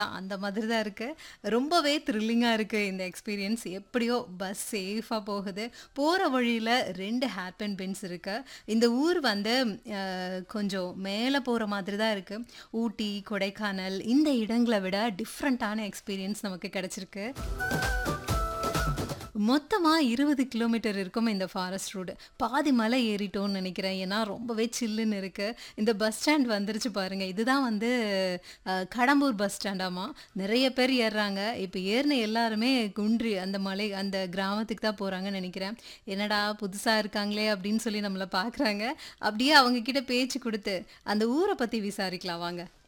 அந்த மாதிரி தான் இருக்கு. ரொம்பவே த்ரில்லிங்கா இருக்கு இந்த எக்ஸ்பீரியன்ஸ். எப்படியோ பஸ் சேஃபா போகுது. போற வழியில 2 ஹேர்பின் பென்ஸ் இருக்கு. இந்த ஊர் வந்து அ கொஞ்சம் மேல போற மாதிரி தான் இருக்கு. ஊட்டி, கொடைக்கானல் இந்த இடங்கள விட டிஃபரண்டான எக்ஸ்பீரியன்ஸ் நமக்கு கிடைச்சிருக்கு. மொத்தமா 20 கிலோமீட்டர் இருக்கும் இந்த ஃபாரஸ்ட் ரோடு. பாதி மலை ஏறிட்டோம்னு நெனைக்கிறேன். ஏன்னா ரொம்பவே சில்லுன்னு இருக்கு. இந்த பஸ் ஸ்டாண்ட் வந்துருச்சு பாருங்க. இதுதான் வந்து அ கடம்பூர் பஸ் ஸ்டாண்டாமா. நெறைய பேர் ஏறுறாங்க. இப்ப ஏறுன எல்லாருமே குன்றி அந்த மலை அந்த கிராமத்துக்கு தான் போறாங்கன்னு நெனைக்கிறேன். என்னடா புதுசா இருக்காங்களே அப்படின்னு சொல்லி நம்மள பார்க்குறாங்க. அப்படியே அவங்க கிட்ட பேச்சு குடுத்து அந்த ஊர பத்தி விசாரிக்கலாம் வாங்க.